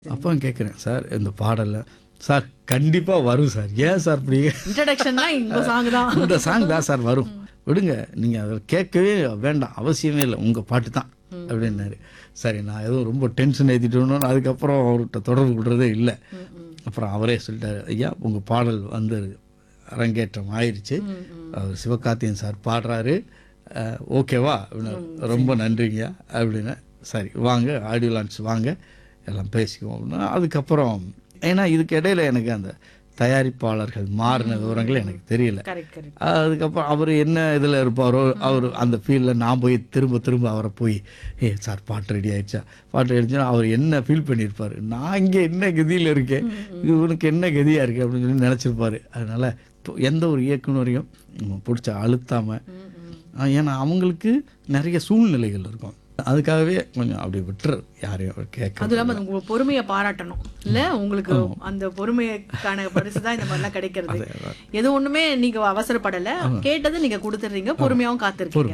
அப்போ கேட்குறேன் சார் இந்த பாடலில் சார் கண்டிப்பாக வரும் சார் ஏன் சார் இப்படி இன்ட்ரடக்ஷன்லாம் இந்த சாங் தான் இந்த சாங் தான் சார் வரும் விடுங்க நீங்கள் அதை கேட்கவே வேண்டாம் அவசியமே இல்லை உங்கள் பாட்டு தான் அப்படின்னாரு சரி நான் எதுவும் ரொம்ப டென்ஷன் ஏற்றிட்டோன்னு அதுக்கப்புறம் அவர்கிட்ட தொடர்பு விடுறதே இல்லை அப்புறம் அவரே சொல்லிட்டாரு ஐயா உங்கள் பாடல் வந்து அரங்கேற்றம் ஆயிடுச்சு அவர் சிவகார்த்தியன் சார் பாடுறாரு அஹ், ஓகேவா அப்படின்னு ரொம்ப நன்றிங்க அப்படின்னு சரி வாங்க ஆடியோ லான்ச் வாங்க எல்லாம் பேசிக்குவோம் அப்படின்னா அதுக்கப்புறம் ஏன்னா இதுக்கு இடையில எனக்கு அந்த தயாரிப்பாளர்கள் மாறின விவரங்கள் எனக்கு தெரியல கரெக்ட் கரெக்ட் அதுக்கப்புறம் அவர் என்ன இதில் இருப்பாரோ அவர் அந்த ஃபீல்டில் நான் போய் திரும்ப திரும்ப அவரை போய் ஏ சார் பாட்டு ரெடி ஆயிடுச்சா பாட்டு ஆயிடுச்சா அவர் என்ன ஃபீல் பண்ணியிருப்பார் நான் இங்கே என்ன கதியில் இருக்கேன் இவனுக்கு என்ன கதியாக இருக்கு அப்படின்னு சொல்லி நினச்சிருப்பாரு அதனால் இப்போ எந்த ஒரு இயக்குனரையும் நம்ம பிடிச்ச அழுத்தாமல் ஏன்னா அவங்களுக்கு நிறைய சூழ்நிலைகள் இருக்கும் அதுக்காகவே கொஞ்சம் அப்படி விட்டுரு யாரையும் கேட்க அதுவும் இல்லாம உங்க பொறுமையை பாராட்டணும் இல்ல உங்களுக்கு அந்த பொறுமைக்கான பரிசு தான் இந்த மாதிரிலாம் கிடைக்கிறது எது ஒண்ணுமே நீங்க அவசரப்படல கேட்டதை நீங்க கொடுத்துறீங்க பொறுமையாவும் காத்திருக்கீங்க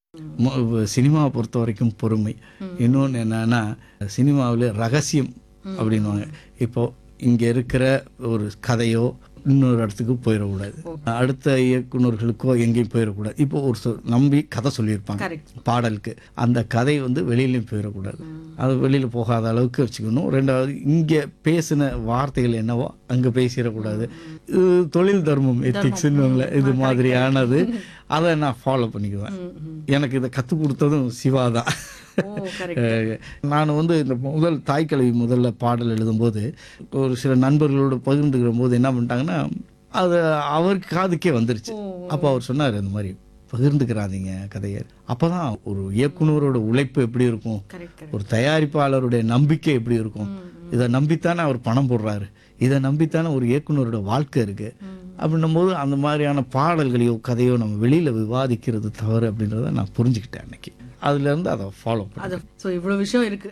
மொ- சினிமாவை பொறுத்த வரைக்கும் பொறுமை இன்னொன்று என்னன்னா சினிமாவில் ரகசியம் அப்படின்வாங்க இப்போ இங்கே இருக்கிற ஒரு கதையோ இன்னொரு இடத்துக்கு போயிடக்கூடாது அடுத்த இயக்குனர்களுக்கோ எங்கேயும் போயிடக்கூடாது இப்போ ஒரு சொ- நம்பி கதை சொல்லியிருப்பாங்க கரெக்ட் பாடலுக்கு அந்த கதை வந்து வெளியிலையும் போயிடக்கூடாது அது வெளியில் போகாத அளவுக்கு வச்சுக்கணும் ரெண்டாவது இங்கே பேசின வார்த்தைகள் என்னவோ அங்கே பேசிடக்கூடாது இது தொழில் தர்மம் எத்திக்ஸ்ன்னு இது மாதிரியானது அதை நான் ஃபாலோ பண்ணிக்குவேன் எனக்கு இதை கற்றுக் கொடுத்ததும் சிவா தான் ஓ கரெக்ட் நான் வந்து இந்த முதல் தாய்க்கல்வி முதல்ல பாடல் எழுதும்போது ஒரு சில நண்பர்களோட பகிர்ந்துக்கிற போது என்ன பண்ணிட்டாங்கன்னா அது அவர் காதுக்கே வந்துருச்சு அப்போ அவர் சொன்னார் இந்த மாதிரி பகிர்ந்துக்கிறாதீங்க கதையை அப்பதான் ஒரு இயக்குனரோட உழைப்பு எப்படி இருக்கும் கரெக்ட் கரெக்ட் ஒரு தயாரிப்பாளருடைய நம்பிக்கை எப்படி இருக்கும் இதை நம்பித்தானே அவர் பணம் போடுறாரு இதை நம்பித்தானே ஒரு இயக்குனரோட வாழ்க்கை இருக்கு அப்படின்னும் போது அந்த மாதிரியான பாடல்களையோ கதையோ நம்ம வெளியில விவாதிக்கிறது தவறு அப்படின்றத நான் புரிஞ்சுக்கிட்டேன் அன்னைக்கு அதுல இருந்து அதை ஃபாலோ பண்ணேன் அது சோ இவ்வளவு விஷயம் இருக்கு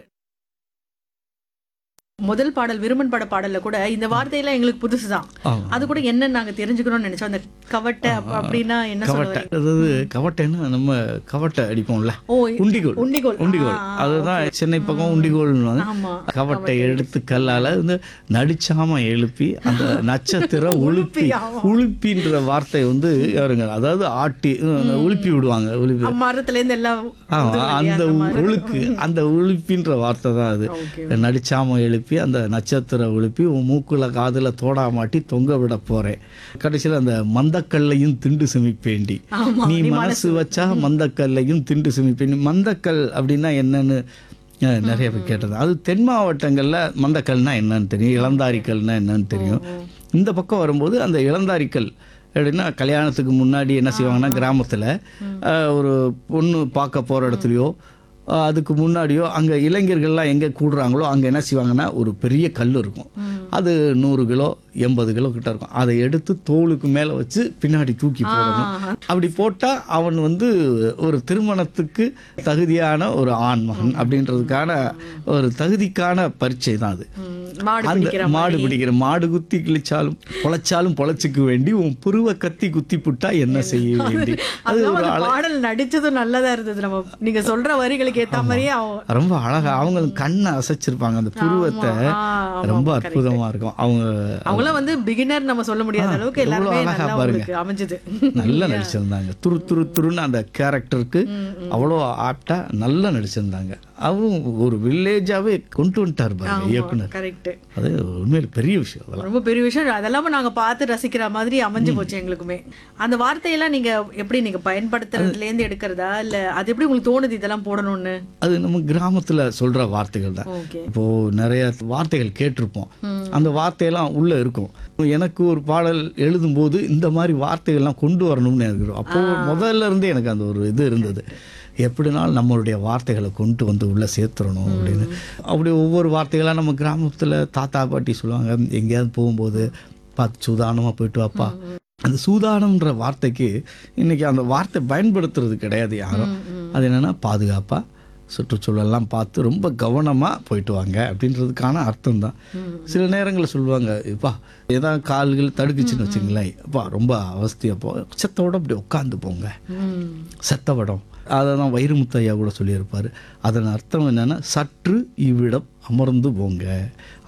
முதல் பாடல் விருமன் பட பாடல்ல கூட இந்த வார்த்தையெல்லாம் எங்களுக்கு புதுசுதான் ஆமா. அது கூட என்ன நாங்க தெரிஞ்சுக்கணும்னு நினைச்சோம் அந்த கவட்டை அப்~ அப்படின்னா என்ன கவட்டை சொல்லுவாங்க அதாவது கவட்டைன்னா நம்ம கவட்டை அடிப்போம்ல ஓ உண்டிகோல் உண்டிகோல் உண்டிகோல் ஆ, அதுதான் சென்னை பக்கம் உண்டிகோல்னு ஆமா கவட்டை எடுத்து கல்லால வந்து நடிச்சாம எழுப்பி அந்த நட்சத்திரம் உழுப்பி உழுப்பின்ற வார்த்தை வந்து யாருங்க அதாவது ஆட்டி அஹ், உழுப்பி விடுவாங்க உழுப்பி மரத்துல இருந்து எல்லாம் ஆமா அந்த உழுக்கு அந்த உழுப்பின்ற வார்த்தை தான் அது ஓகே நடிச்சாம எழுப்பி அந்த நட்சத்திர எழுப்பி உன் மூக்குல காதுல தோடா மாட்டி தொங்க விட போறேன் கடைசியில் அந்த மந்தக்கல்லையும் திண்டு சுமிப்பேண்டி ஆமா, நீ மனசு வச்சா மந்தக்கல்லையும் திண்டு சுமிப்பேண்டி மந்தக்கல் அப்படின்னா என்னன்னு அஹ், நிறைய பேர் கேட்டது அது தென் மாவட்டங்கள்ல மந்தக்கல்னா என்னன்னு தெரியும் இளந்தாரிக்கல்னா என்னன்னு தெரியும் இந்த பக்கம் வரும்போது அந்த இளந்தாரிக்கல் எப்படின்னா கல்யாணத்துக்கு முன்னாடி என்ன செய்வாங்கன்னா கிராமத்துல அஹ், ஒரு பொண்ணு பார்க்க போற இடத்துலயோ அஹ், அதுக்கு முன்னாடியோ அங்க இளைஞர்கள்லாம் எங்க கூடுறாங்களோ அங்க என்ன செய்வாங்கன்னா ஒரு பெரிய கல் இருக்கும் அது நூறு கிலோ எண்பது கிலோ கிட்ட இருக்கும் அதை எடுத்து தோலுக்கு மேல வச்சு பின்னாடி தூக்கி போடணும் அப்படி போட்டா அவன் வந்து ஒரு திருமணத்துக்கு தகுதியான ஒரு ஆண் மகன் அப்படின்றதுக்கான ஒரு தகுதிக்கான பரீட்சை தான் அது மாடு அந்த பிடிக்கிற மாடு பிடிக்கிற மாடு குத்தி கிழிச்சாலும் பொழைச்சாலும் பொழைச்சிக்க வேண்டி உன் புருவ கத்தி குத்தி புட்டா என்ன செய்ய வேண்டி அது அதுவும் ஒரு அந்த பாடல் நடிச்சதும் நல்லதா இருந்தது நம்ம நீங்க சொல்ற வரிகளுக்கு ஏத்த மாதிரியே அவ- ரொம்ப அழகா அவங்க கண்ணை அசைச்சிருப்பாங்க அந்த புருவத்தை ஆ, ஆமா, ரொம்ப ஆமா, அற்புதமா இருக்கும் அவங்க அவங்களாம் வந்து பிகினர் நம்ம சொல்ல முடியாத அளவுக்கு எல்லாருமே எவ்வளவு அழகா நல்லா பாருங்க. உங்களுக்கு அமைஞ்சது நல்லா நடிச்சிருந்தாங்க துரு துரு துருன்னு அந்த கேரக்டருக்கு அவ்வளோ ஆப்டா நல்லா நடிச்சிருந்தாங்க அவரும் ஒரு வில்லேஜாவே கொண்டு வந்துட்டார் பாருங்க இயக்குனர் கரெக்ட் அது உண்மையில பெரிய விஷயம் அதெல்லாம் ரொம்ப பெரிய விஷயம் அதெல்லாம் நாங்க பார்த்து ரசிக்கிற மாதிரி அமைஞ்சு போச்சு எங்களுக்குமே அந்த வார்த்தையெல்லாம் நீங்க எப்படி நீங்க பயன்படுத்துறதுல இருந்து எடுக்கிறதா இல்ல அது எப்படி உங்களுக்கு தோணுது இதெல்லாம் போடணும்னு அது நம்ம கிராமத்துல சொல்ற வார்த்தைகள் தான் ஓகே இப்போ நிறைய வார்த்தைகள் கேட்டிருப்போம் அந்த வார்த்தையெல்லாம் உள்ள இருக்கும் எனக்கு ஒரு பாடல் எழுதும்போது இந்த மாதிரி வார்த்தைகள்லாம் கொண்டு வரணும்னு எனக்கு இருக்கும். அப்போ முதல்ல இருந்தே எனக்கு அந்த ஒரு இது இருந்தது எப்படினாலும் நம்மளுடைய வார்த்தைகளை கொண்டு வந்து உள்ள சேர்த்துடணும் அப்படின்னு அப்படி ஒவ்வொரு வார்த்தைகளாக நம்ம கிராமத்துல தாத்தா பாட்டி சொல்லுவாங்க எங்கேயாவது போகும்போது பார்த்து சூதானமா போயிட்டு வாப்பா அந்த சூதானம்ன்ற வார்த்தைக்கு இன்னைக்கு அந்த வார்த்தை பயன்படுத்துறது கிடையாது யாரும் அது என்னன்னா பாதுகாப்பா சுற்றுச்சூழல்லாம் பார்த்து ரொம்ப கவனமாக போயிட்டு வாங்க அப்படின்றதுக்கான அர்த்தம் தான் சில நேரங்களில் சொல்லுவாங்க இப்பா ஏதாவது கால்கள் தடுக்குச்சுன்னு வச்சுங்களேன் அப்பா ரொம்ப அவஸ்தையப்போ செத்தோட அப்படி உட்காந்து போங்க ம் செத்த படம் அதை தான் வைரமுத்தையா கூட சொல்லியிருப்பார் அதன் அர்த்தம் என்னன்னா சற்று இவ்விடம் அமர்ந்து போங்க